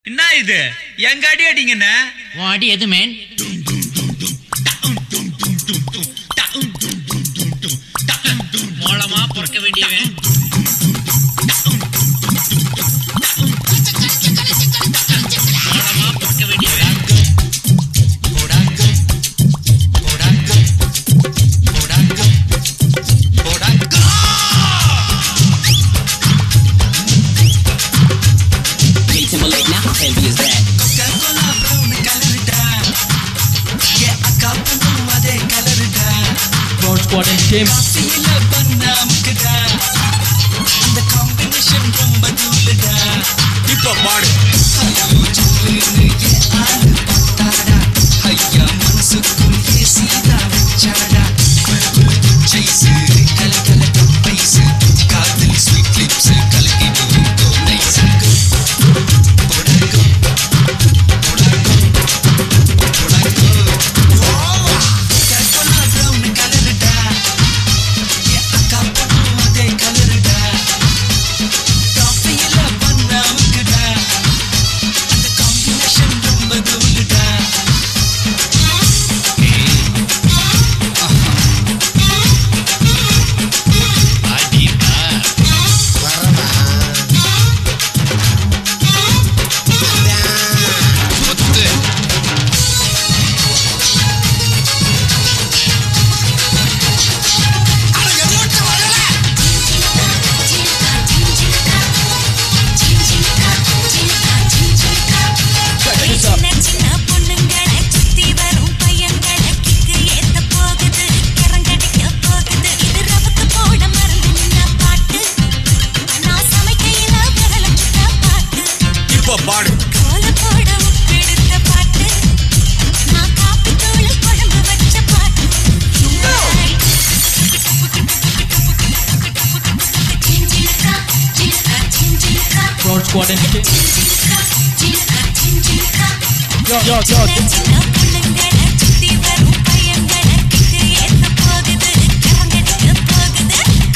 என்ன இது எங்க அடி அடிங்கண்ணே உன் அடி எது மேன் மூலமா பொறுக்க வேண்டியவன் மூலமா பொறுக்க வேண்டியவன் J Timberlake, now how heavy is that? Broad Squad and Team. இப்ப பாடு சின்ன சின்ன பொண்ணுங்களை சுத்தி வரும் பையங்களை கிக்கு ஏத்த போகுது கிறங்கடிக்க போகுது இது ரவுக்கு போட மறந்து நின்ன பாட்டு நான் சமைக்கையில விரல சுட்ட பாட்டு இப்ப பாடு கோல போட உப்பெடுத்த பாட்டு நான் காப்பி தூள் குழம்பு வச்ச பாட்டு சிஞ்சிலுக்கா சிலுக்கா சிஞ்சிலுக்கா Broad Squad and Team. சிலுக்கா சிஞ்சிலுக்கா Yo, yo, yo. சின்ன சின்ன பொண்ணுங்களை சுத்தி வரும் பையங்களை கிக்கு ஏத்த போகுது கிறங்கடிக்க போகுது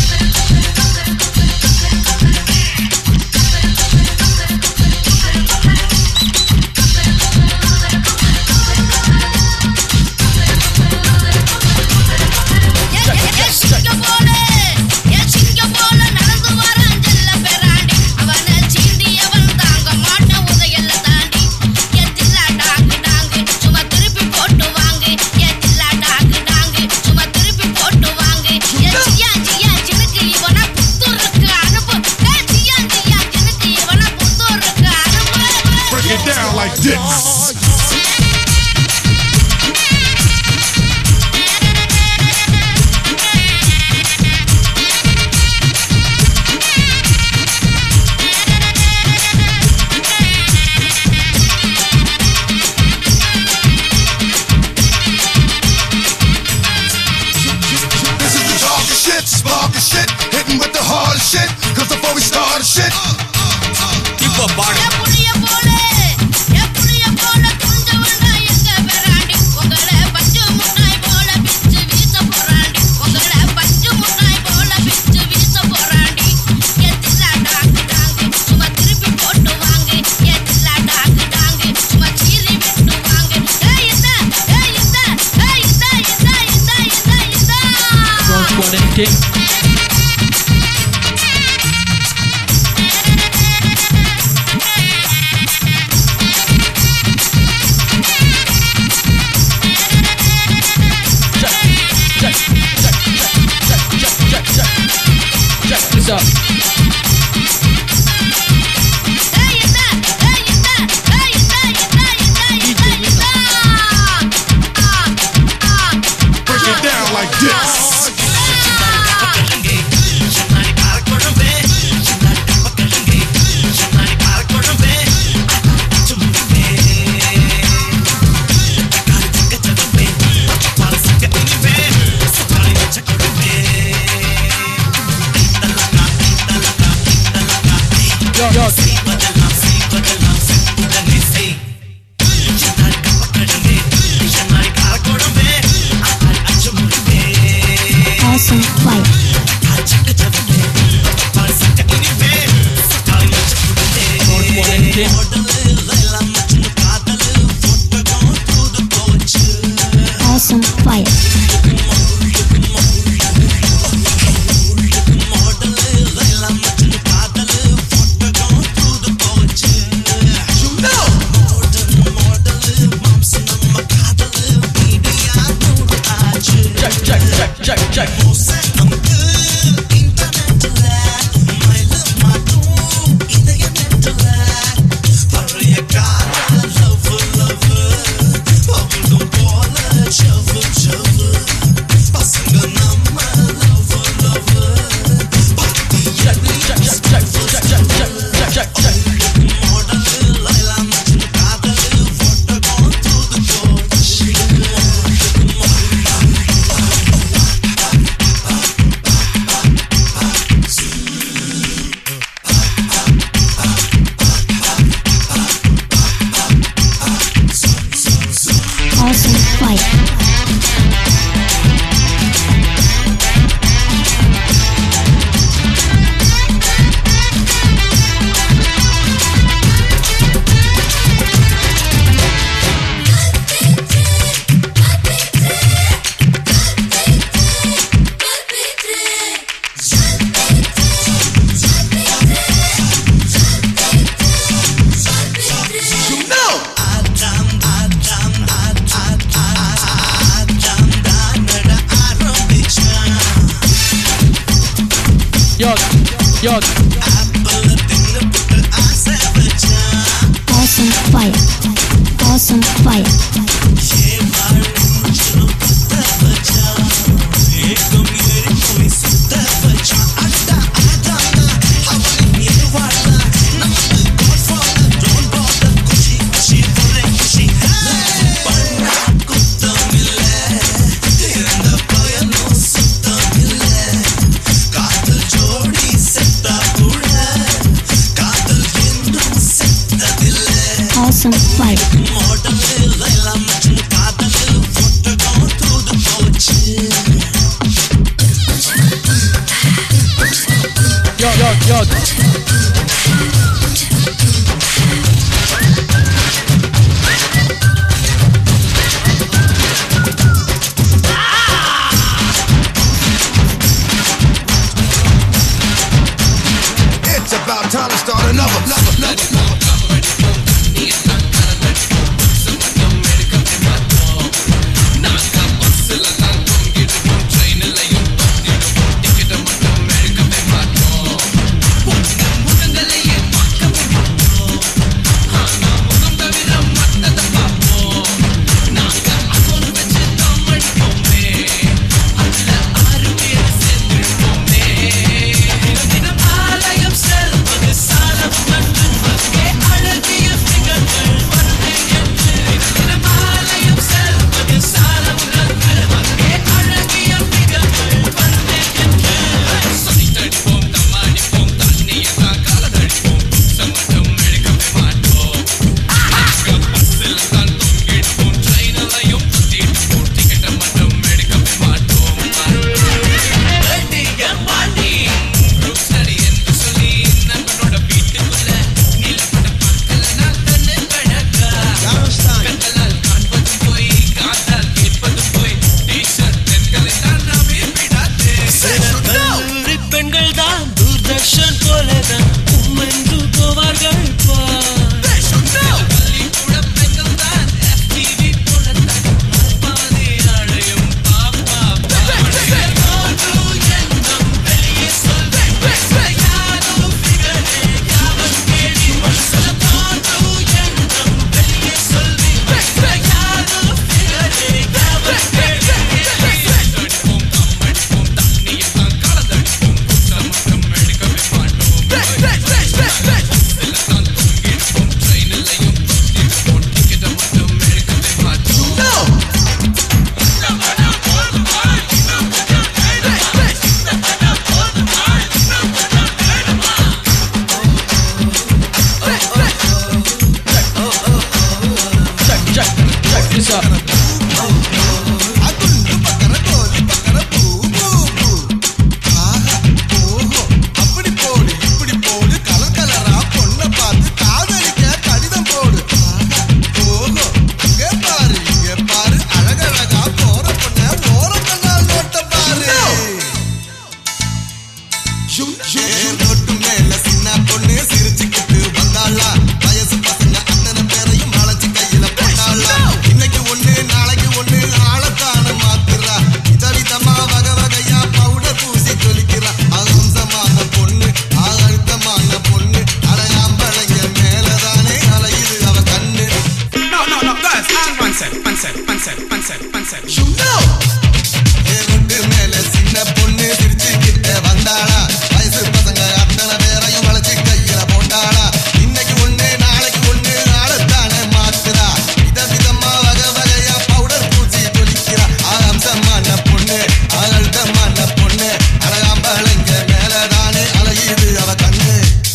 Break it down like this. This is the talking shit, sparking shit, hitting with the hardest shit. Cause before we start shit, இப்ப பாடு Broad Squad and Team. Check, check, check, check, check, check, check, check. Check this out. break it down like this. Yo, yo, Awesome fire. Awesome fire. Awesome fire. yo, yo, yo. It's about time to start another, another, another. பெண்கள் தான் தூர்தர்ஷன் போலதான் உம்மென்று போவார்கள் Check, check, check this out. அப்படி போடு இப்படி போடு colour கலரா பொண்ணை பார்த்து காதலிக்க கடிதம் போடு ஓஹோ இங்க பாரு இங்க பாரு அழகழகா போற பொண்ண ஓர கண்ணால் நோட்ட பாரு நோட்டு மேல சின்ன பொண்ணு சிரிச்சுக்கிட்டு வந்தாளா வயசு பசங்க அத்தனை பேரையும் அழைச்சு கையில போட்டாளா இன்னைக்கு ஒண்ணு நாளைக்கு ஒண்ணு ஆளத்தான மாத்துறா விதவிதமா வகை வகையா பவுடர் பூசி ஜொலிக்கிறா அகம்சமான பொண்ணு அழுத்தமான பொண்ணு அடையாம்பளைங்க மேலதானே அலையுது அவ கண்ணு No, no, no, guys, one sec, one sec, one sec, one sec, one sec. ஏறுண்டு மேல சின்ன பொண்ணு சிரிச்சுக்கிட்ட வந்தாளா வயசு பசங்க அத்தனை பேரையும் வளைச்சு கையில போட்டாளா இன்னைக்கு ஒண்ணு நாளைக்கு ஒண்ணு ஆளத்தானே மாத்துறா வித விதமா வகை வகையா பவுடர் பூசி ஜொலிக்கிறா அம்சமான பொண்ணு அழுத்தமான பொண்ணு அழகாம்பளைங்க மேலதானே அலையுது அவ கண்ணு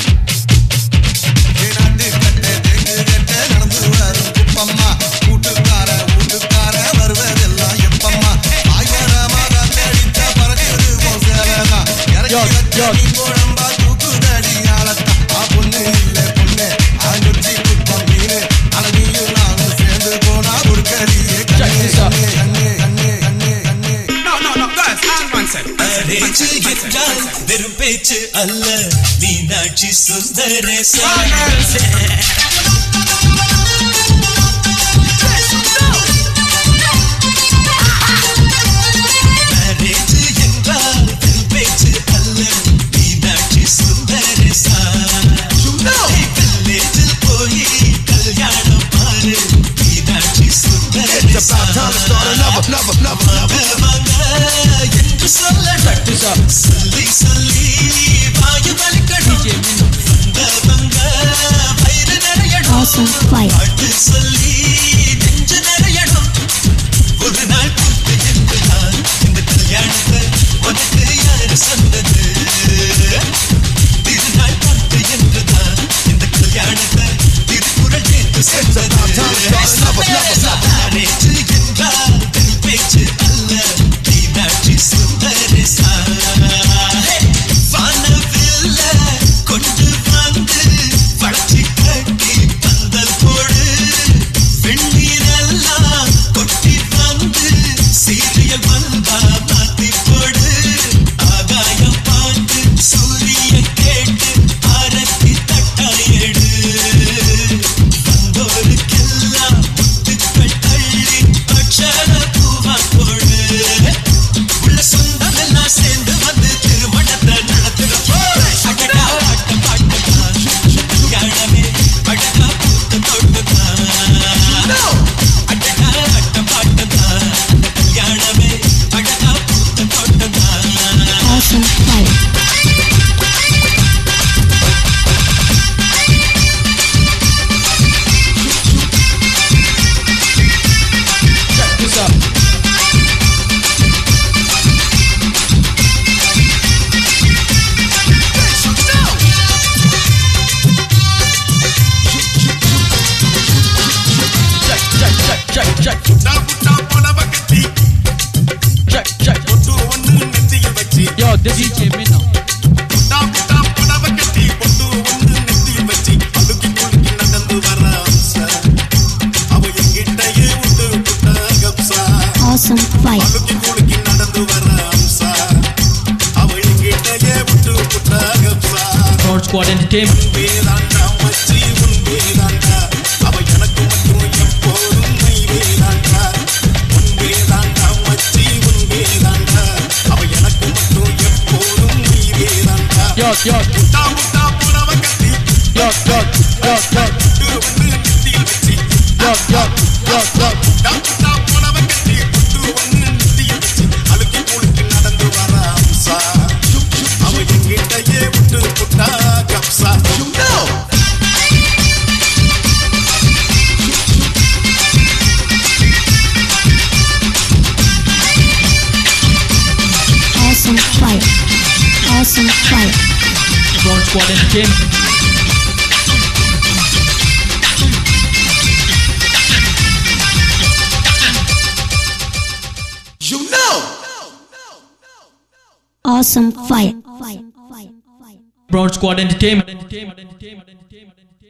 நாட்டு கட்ட தேங்கு கட்ட நடந்து வரும் குப்பம்மா கூட்டுக்கார வீட்டுக்கார வருவதெல்லாம் எப்பம்மா ஆயிரமா கத்தடிச்சா பறக்குது உன் சேவகா இறக்கி யோ, வச்ச யோ. நீ குழம்பா தூக்குதடி ஆளத்தா ஆ பொண்ணு இல்ல பொண்ணு ஆண்டுச்சி குப்பம் மீனு அழகியும் நானும் சேர்ந்து போனா ஒரு கரியே Check கண்ணே this out. கண்ணே கண்ணே கண்ணே கண்ணே No, no, no, guys, one sec, one sec, one பேச்சு sec, one sec, என்றால் one sec. வெறும் பேச்சு அல்ல மீனாட்சி சுந்தரேச மேரேஜ் என்றால் வெறும் பேச்சு அல்ல this up. சொல்லி சொல்லி வாயு வலிக்கணும் DJ Minna. வந்தவங்க வயிறு நிறையணும் Awesome fire. பாட்டு சொல்லி நெஞ்சு நிறையணும் ஒரு நாள் கூத்து என்றுதான் இந்த கல்யாணத்தை உனக்கு யாரு சொன்னது திருநாள் கூத்து என்றுதான் இந்த கல்யாணத்தை திருக்குறள் நேற்று சொன்னது நேற்று என்றால் தனி பேச்சு அல்ல மீனாட்சி சுந்தரேசா வானவில்ல கொண்டு வந்து வளர்ச்சி கட்டி பந்தல் போடு வெந்நீரெல்லாம் கொட்டி வந்து சீரியல் வந்தா மாத்தி போடு ஆகாயம் பார்த்து சூரிய கேட்டு ஆரத்தி தட்டாயடு வந்தோருக்கெல்லாம் முத்துக்கள் தள்ளி அக்ஷர பூவா போடு உள்ள சொந்தமெல்லாம் சேர்ந்து வந்து திருமணத்தை நடத்துறப்போ அடடா பாட்ட பாட்டுதான் கல்யாணமே அழகா பூத்த தோட்டதான் அடடா அட்ட பாட்டுதான் கல்யாணமே அழகா பூத்த தோட்டதான் Awesome fire. Check this up. Check, check, check, check, check, check, check. Yo, this DJ Minna. Awesome fire. Broad Squad Entertainment. Yo, yo, yo, yo, yo, yo. Yo, yo, yo, yo. Awesome fire. Awesome fire. Broad Squad Entertainment. Awesome fire. Broad Squad Entertainment.